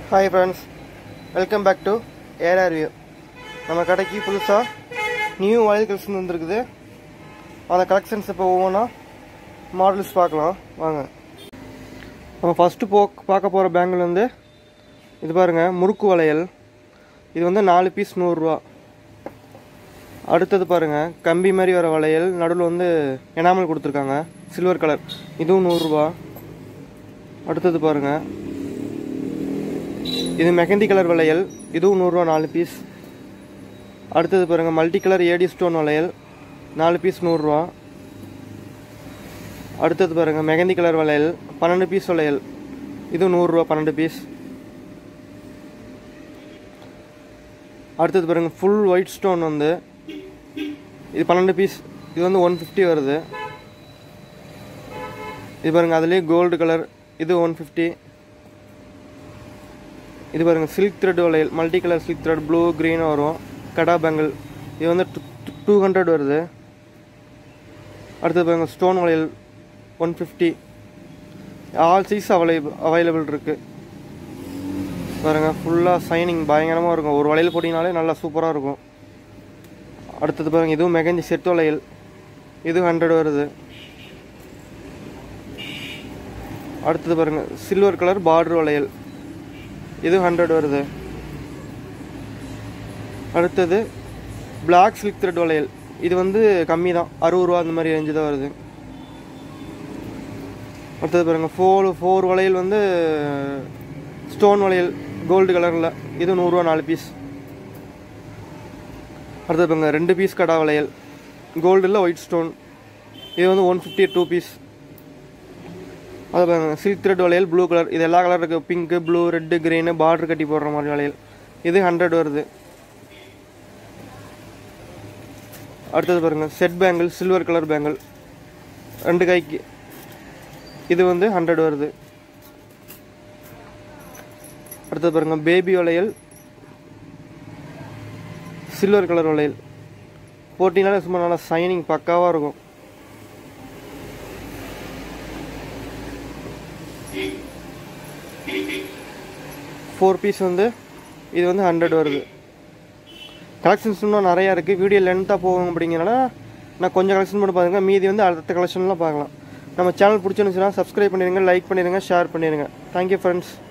hi friends welcome back to AR view நம்ம கடைக்கு புதுசாக நியூ ஆயில் கலெக்ஷன் வந்திருக்குது அந்த கலெக்ஷன்ஸ் இப்போ ஒவ்வொன்றா மாடல்ஸ் பார்க்கலாம் வாங்க நம்ம ஃபஸ்ட்டு போ பார்க்க போகிற பேங்கில் வந்து இது பாருங்கள் முறுக்கு வளையல் இது வந்து நாலு பீஸ் நூறுரூவா அடுத்தது பாருங்கள் கம்பி மாதிரி வர வளையல் நடுவில் வந்து எனாமல் கொடுத்துருக்காங்க சில்வர் கலர் இதுவும் நூறுரூவா அடுத்தது பாருங்கள் இது மெஹந்தி கலர் வளையல் இதுவும் நூறுரூவா நாலு பீஸ் அடுத்தது பாருங்கள் மல்டி கலர் ஏடி ஸ்டோன் வளையல் நாலு பீஸ் நூறுரூவா அடுத்தது பாருங்கள் மெஹந்தி கலர் வளையல் பன்னெண்டு பீஸ் வளையல் இதுவும் நூறுரூவா பன்னெண்டு பீஸ் அடுத்தது பாருங்கள் ஃபுல் ஒயிட் ஸ்டோன் வந்து இது பன்னெண்டு பீஸ் இது வந்து ஒன் ஃபிஃப்டி வருது இது பாருங்கள் அதுலேயே கோல்டு கலர் இது ஒன் ஃபிஃப்டி இது பாருங்கள் சில்க் த்ரெட் வளையல் multi colour silk thread blue green வரும் கடா பேங்கிள் இது வந்து டூ ஹண்ட்ரட் வருது அடுத்தது பாருங்கள் ஸ்டோன் வளையல் one fifty all size available available இருக்குது பாருங்கள் ஃபுல்லாக சைனிங் பயங்கரமாக இருக்கும் ஒரு வளையல் போட்டிங்கனாலே நல்லா சூப்பராக இருக்கும் அடுத்தது பாருங்கள் இதுவும் மெகந்தி செட் வளையல் இது ஹண்ட்ரட் வருது அடுத்தது பாருங்கள் சில்வர் கலர் பார்டர் வளையல் இது ஹண்ட்ரட் வருது அடுத்தது பிளாக் சில்க் த்ரெட் வளையல் இது வந்து கம்மி தான் அறுபது ரூபா அந்த மாதிரி ரேஞ்சு தான் வருது அடுத்தது பாருங்கள் ஃபோர் ஃபோர் வளையல் வந்து ஸ்டோன் வளையல் கோல்டு கலரில் இது நூறுரூவா நாலு பீஸ் அடுத்தது பாருங்க ரெண்டு பீஸ் கடா வளையல் கோல்டில் ஒயிட் ஸ்டோன் இது வந்து ஒன் ஃபிஃப்டி டூ பீஸ் அது பாருங்க சில்க் த்ரெட் வளையல் ப்ளூ கலர் இது எல்லா கலர் இருக்குது pink blue red green border கட்டி போடுற மாதிரி வளையல் இது ஹண்ட்ரட் வருது அடுத்தது பாருங்கள் set bangle silver colour bangle ரெண்டு கைக்கு இது வந்து ஹண்ட்ரட் வருது அடுத்தது பாருங்கள் பேபி வளையல் சில்வர் கலர் வளையல் போட்டிங்கனாலே சும்மா நல்லா சைனிங் பக்காவாக இருக்கும் ஃபோர் பீஸ் வந்து இது வந்து ஹண்ட்ரட் வருது கலெக்ஷன்ஸ் இன்னும் நிறையா இருக்குது வீடியோ லென்த்தாக போகும் அப்படிங்கிறனால நான் கொஞ்சம் கலெக்ஷன் மட்டும் பாருங்க மீதி வந்து அடுத்த கலெக்ஷன்லாம் பார்க்கலாம் நம்ம சேனல் பிடிச்சிருந்துச்சுன்னா சப்ஸ்கிரைப் பண்ணிடுங்க லைக் பண்ணிடுங்க ஷேர் பண்ணிடுங்க தேங்க்யூ ஃப்ரெண்ட்ஸ்